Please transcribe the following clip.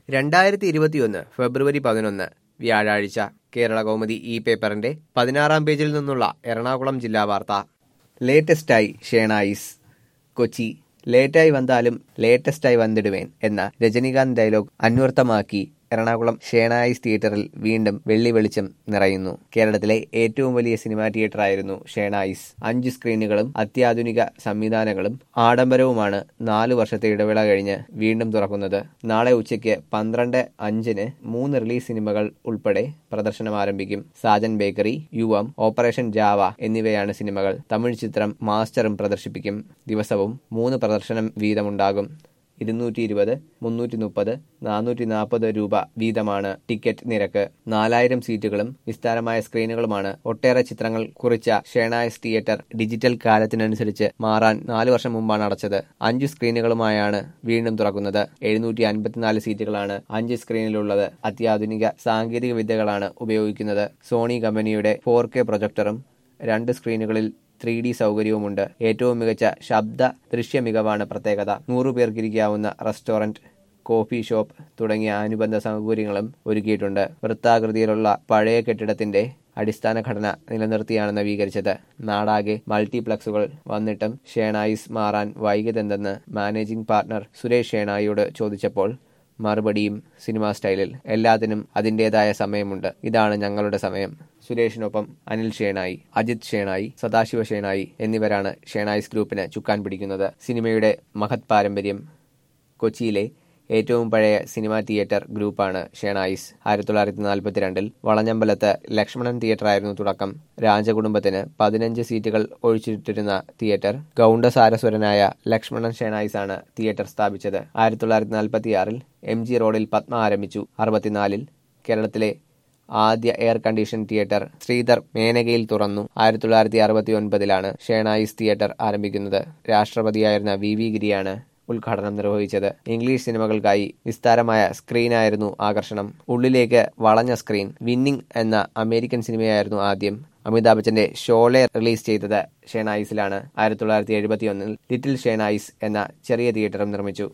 രണ്ടായിരത്തി ഇരുപത്തിയൊന്ന് ഫെബ്രുവരി പതിനൊന്ന് വ്യാഴാഴ്ച കേരള കൗമുദി ഈ പേപ്പറിന്റെ പതിനാറാം പേജിൽ നിന്നുള്ള എറണാകുളം ജില്ലാ വാർത്ത ലേറ്റസ്റ്റായി ഷേണായിസ് കൊച്ചി ലേറ്റായി വന്നാലും ലേറ്റസ്റ്റായി വന്നിടുവേൻ എന്ന രജനീകാന്ത് ഡയലോഗ് അന്വർത്ഥമാക്കി എറണാകുളം ഷേണായിസ് തിയേറ്ററിൽ വീണ്ടും വെള്ളി വെളിച്ചം നിറയുന്നു കേരളത്തിലെ ഏറ്റവും വലിയ സിനിമാ തിയേറ്ററായിരുന്നു ഷേണായിസ് അഞ്ച് സ്ക്രീനുകളും അത്യാധുനിക സംവിധാനങ്ങളും ആഡംബരവുമാണ് നാലു വർഷത്തെ ഇടവേള കഴിഞ്ഞ് വീണ്ടും തുറക്കുന്നത് നാളെ ഉച്ചയ്ക്ക് പന്ത്രണ്ട് അഞ്ചിന് മൂന്ന് റിലീസ് സിനിമകൾ ഉൾപ്പെടെ പ്രദർശനം ആരംഭിക്കും Sajan bakery Yuvam operation Java എന്നിവയാണ് സിനിമകൾ തമിഴ് ചിത്രം മാസ്റ്ററും പ്രദർശിപ്പിക്കും ദിവസവും മൂന്ന് പ്രദർശനം വീതമുണ്ടാകും ഇരുന്നൂറ്റി ഇരുപത് മുന്നൂറ്റി മുപ്പത് നാനൂറ്റി നാൽപ്പത് രൂപ വീതമാണ് ടിക്കറ്റ് നിരക്ക് നാലായിരം സീറ്റുകളും വിസ്താരമായ സ്ക്രീനുകളുമാണ് ഒട്ടേറെ ചിത്രങ്ങൾ കുറിച്ച ഷേണായസ് തിയേറ്റർ ഡിജിറ്റൽ കാലത്തിനനുസരിച്ച് മാറാൻ നാലു വർഷം മുമ്പാണ് അടച്ചത് അഞ്ച് സ്ക്രീനുകളുമായാണ് വീണ്ടും തുറക്കുന്നത് എഴുന്നൂറ്റി അൻപത്തിനാല് സീറ്റുകളാണ് അഞ്ച് സ്ക്രീനിലുള്ളത് അത്യാധുനിക സാങ്കേതിക വിദ്യകളാണ് ഉപയോഗിക്കുന്നത് സോണി കമ്പനിയുടെ ഫോർ കെ പ്രൊജക്ടറും രണ്ട് സ്ക്രീനുകളിൽ ത്രീ ഡി സൗകര്യവുമുണ്ട് ഏറ്റവും മികച്ച ശബ്ദ ദൃശ്യ മികവാണ് പ്രത്യേകത നൂറു പേർക്കിരിക്കാവുന്ന റെസ്റ്റോറന്റ് കോഫി ഷോപ്പ് തുടങ്ങിയ അനുബന്ധ സൗകര്യങ്ങളും ഒരുക്കിയിട്ടുണ്ട് വൃത്താകൃതിയിലുള്ള പഴയ കെട്ടിടത്തിന്റെ അടിസ്ഥാന ഘടന നിലനിർത്തിയാണ് നവീകരിച്ചത് നാടാകെ മൾട്ടിപ്ലക്സുകൾ വന്നിട്ടും ഷേണായിസ് മാറാൻ വൈകിയതെന്തെന്ന് മാനേജിംഗ് പാർട്ണർ സുരേഷ് ഷേണായിയോട് ചോദിച്ചപ്പോൾ മറുപടിയും സിനിമാ സ്റ്റൈലിൽ എല്ലാത്തിനും അതിൻ്റെതായ സമയമുണ്ട് ഇതാണ് ഞങ്ങളുടെ സമയം സുരേഷിനൊപ്പം അനിൽ ഷേണായി അജിത് ഷേണായി സദാശിവ ഷേണായി എന്നിവരാണ് ഷേണായിസ് ഗ്രൂപ്പിന് ചുക്കാൻ പിടിക്കുന്നത് സിനിമയുടെ മഹത് പാരമ്പര്യം കൊച്ചിയിലെ ഏറ്റവും പഴയ സിനിമാ തിയേറ്റർ ഗ്രൂപ്പാണ് ഷേണായിസ് ആയിരത്തി തൊള്ളായിരത്തി നാൽപ്പത്തിരണ്ടിൽ വളഞ്ഞമ്പലത്ത് ലക്ഷ്മണൻ തിയേറ്ററായിരുന്നു തുടക്കം രാജകുടുംബത്തിന് പതിനഞ്ച് സീറ്റുകൾ ഒഴിച്ചിട്ടിരുന്ന തിയേറ്റർ ഗൗണ്ടസാരസ്വരനായ ലക്ഷ്മണൻ ഷേണായിസ് ആണ് തിയേറ്റർ സ്ഥാപിച്ചത് ആയിരത്തി തൊള്ളായിരത്തി നാൽപ്പത്തിയാറിൽ എം ജി റോഡിൽ പത്മ ആരംഭിച്ചു അറുപത്തിനാലിൽ കേരളത്തിലെ ആദ്യ എയർ കണ്ടീഷൻ തിയേറ്റർ ശ്രീധർ മേനകയിൽ തുറന്നു ആയിരത്തി തൊള്ളായിരത്തി അറുപത്തി ഒൻപതിലാണ് ഷേണായിസ് തിയേറ്റർ ആരംഭിക്കുന്നത് രാഷ്ട്രപതിയായിരുന്ന വി വി ഗിരിയാണ് ഉദ്ഘാടനം നിർവഹിച്ചത് ഇംഗ്ലീഷ് സിനിമകൾക്കായി വിസ്താരമായ സ്ക്രീനായിരുന്നു ആകർഷണം ഉള്ളിലേക്ക് വളഞ്ഞ സ്ക്രീൻ വിന്നിംഗ് എന്ന അമേരിക്കൻ സിനിമയായിരുന്നു ആദ്യം അമിതാഭ് ബച്ചന്റെ ഷോളെ റിലീസ് ചെയ്തത് ഷേണായിസിലാണ് ആയിരത്തി തൊള്ളായിരത്തി എഴുപത്തി ഒന്നിൽ ലിറ്റിൽ ഷേണായിസ് എന്ന ചെറിയ തിയേറ്ററും നിർമ്മിച്ചു